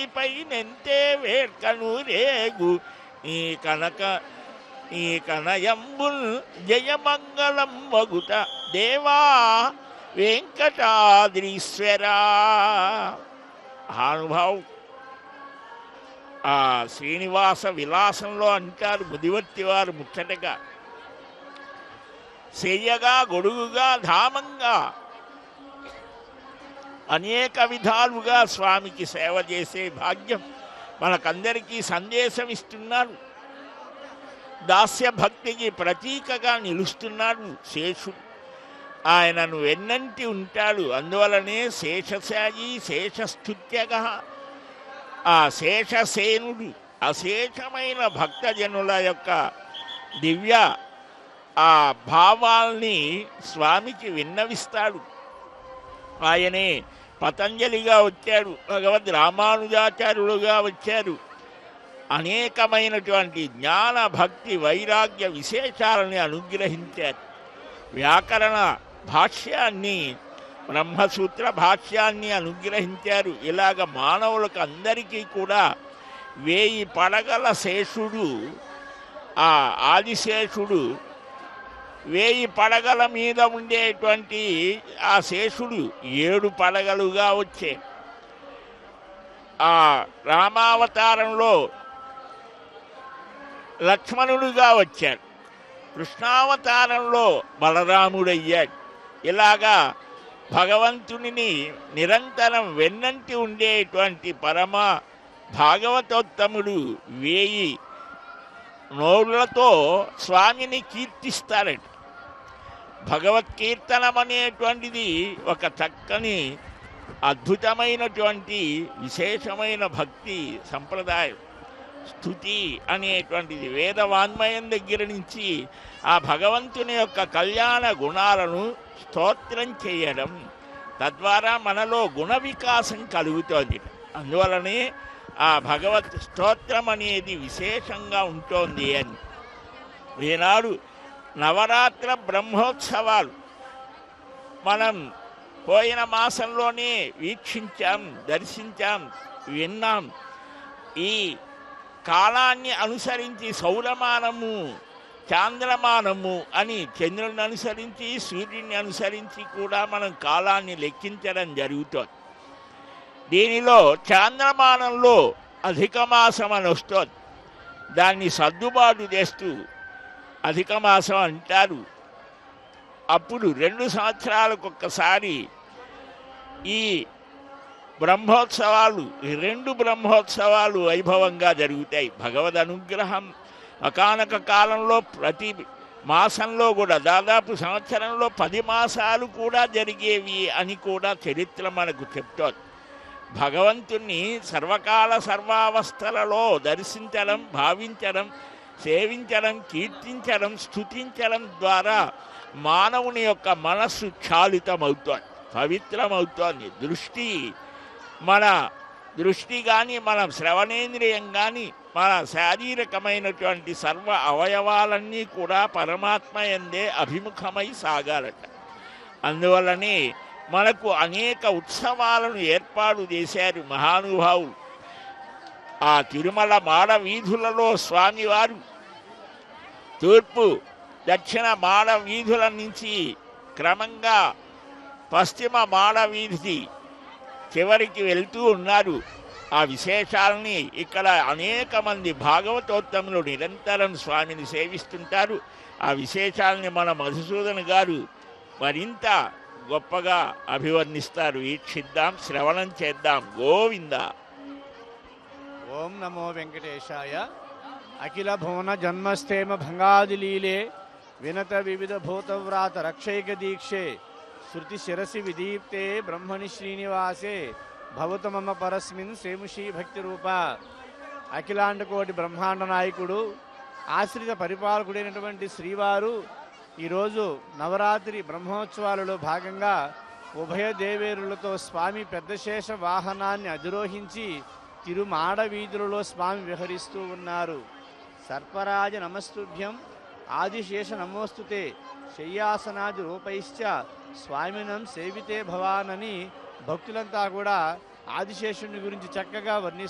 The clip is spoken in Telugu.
పై నెంతే వేడ్కను రేగు నీ కనక నీ కనయంబుల్ జయమంగళం వగుట దేవా వెంకటాద్రీశ్వరా హానుభావు ఆ శ్రీనివాస విలాసంలో అంటారు ముదివర్తి వారు ముచ్చటగా చెయ్యగా గొడుగుగా ధామంగా అనేక విధాలుగా స్వామికి సేవ చేసే భాగ్యం మనకందరికీ సందేశం ఇస్తున్నారు దాస్య భక్తికి ప్రతీకగా నిలుస్తున్నాడు శేషుడు ఆయనను వెన్నంటి ఉంటాడు అందువలనే శేషశాయి శేషస్థుత్యగా ఆ శేషసేనుడు అశేషమైన భక్తజనుల యొక్క దివ్య ఆ భావాల్ని స్వామికి విన్నవిస్తాడు ఆయనే పతంజలిగా వచ్చాడు భగవద్ రామానుజాచార్యులుగా వచ్చారు అనేకమైనటువంటి జ్ఞాన భక్తి వైరాగ్య విశేషాలని అనుగ్రహించారు వ్యాకరణ భాష్యాన్ని బ్రహ్మసూత్ర భాష్యాన్ని అనుగ్రహించారు ఇలాగ మానవులకు అందరికీ కూడా వేయి పడగల శేషుడు ఆ ఆదిశేషుడు వేయి పడగల మీద ఉండేటువంటి ఆ శేషుడు ఏడు పడగలుగా వచ్చే ఆ రామావతారంలో లక్ష్మణుడుగా వచ్చాడు కృష్ణావతారంలో బలరాముడయ్యాడు ఇలాగా భగవంతునిని నిరంతరం వెన్నంటి ఉండేటువంటి పరమ భాగవతోత్తముడు వేయి నోళ్లతో స్వామిని కీర్తిస్తారట భగవత్కీర్తనం అనేటువంటిది ఒక చక్కని అద్భుతమైనటువంటి విశేషమైన భక్తి సంప్రదాయం స్థుతి అనేటువంటిది వేదవాన్మయం దగ్గర నుంచి ఆ భగవంతుని యొక్క కళ్యాణ గుణాలను స్తోత్రం చేయడం తద్వారా మనలో గుణ వికాసం కలుగుతోంది అందువలనే ఆ భగవత్ స్తోత్రం అనేది విశేషంగా ఉంటోంది అని ఈనాడు నవరాత్ర బ్రహ్మోత్సవాలు మనం పోయిన మాసంలోనే వీక్షించాం దర్శించాం విన్నాం ఈ కాలాన్ని అనుసరించి సౌరమానము చాంద్రమానము అని చంద్రుడిని అనుసరించి సూర్యుడిని అనుసరించి కూడా మనం కాలాన్ని లెక్కించడం జరుగుతోంది దీనిలో చాంద్రమానంలో అధిక మాసం అని వస్తుంది దాన్ని సర్దుబాటు చేస్తూ అధిక మాసం అంటారు అప్పుడు రెండు సంవత్సరాలకు ఒక్కసారి ఈ బ్రహ్మోత్సవాలు ఈ రెండు బ్రహ్మోత్సవాలు వైభవంగా జరుగుతాయి భగవద్ అనుగ్రహం ఒకానొక కాలంలో ప్రతి మాసంలో కూడా దాదాపు సంవత్సరంలో పది మాసాలు కూడా జరిగేవి అని కూడా చరిత్ర మనకు చెప్తోంది భగవంతుణ్ణి సర్వకాల సర్వావస్థలలో దర్శించడం భావించడం సేవించడం కీర్తించడం స్థుతించడం ద్వారా మానవుని యొక్క మనస్సు క్షాళితమవుతోంది పవిత్రమవుతోంది దృష్టి మన దృష్టి కానీ మన శ్రవణేంద్రియం కానీ మన శారీరకమైనటువంటి సర్వ అవయవాలన్నీ కూడా పరమాత్మ ఎందే అభిముఖమై సాగాలట అందువల్లనే మనకు అనేక ఉత్సవాలను ఏర్పాటు చేశారు మహానుభావులు ఆ తిరుమల మాడ వీధులలో స్వామివారు తూర్పు దక్షిణ మాడ వీధుల నుంచి క్రమంగా పశ్చిమ మాడ వీధి చివరికి వెళ్తూ ఉన్నారు ఆ విశేషాలని ఇక్కడ అనేక మంది భాగవతోత్తములు నిరంతరం స్వామిని సేవిస్తుంటారు ఆ విశేషాలని మన మధుసూదన్ గారు మరింత గొప్పగా అభివర్ణిస్తారు వీక్షిద్దాం శ్రవణం చేద్దాం గోవింద ఓం నమో వెంకటేశాయ అఖిల భువన జన్మస్థేమ భంగాదిలీలే వినత వివిధ భూతవ్రాత రక్షైక దీక్షే శృతి శిరసి విదీప్తే బ్రహ్మణి శ్రీనివాసే భవతు మమ పరస్మిన్ సేముషీ భక్తి రూప అఖిలాండ కోటి బ్రహ్మాండ నాయకుడు ఆశ్రిత పరిపాలకుడైనటువంటి శ్రీవారు ఈరోజు నవరాత్రి బ్రహ్మోత్సవాలలో భాగంగా ఉభయ దేవేరులతో స్వామి పెద్దశేష వాహనాన్ని అధిరోహించి తిరుమాడ వీధులలో స్వామి విహరిస్తూ ఉన్నారు సర్పరాజ నమస్తుభ్యం ఆదిశేష నమోస్తుతే శయ్యాసనాది రూపైశ్చ స్వామినం సేవితే భవానని భక్తులంతా కూడా ఆదిశేషుని గురించి చక్కగా వర్ణిస్తారు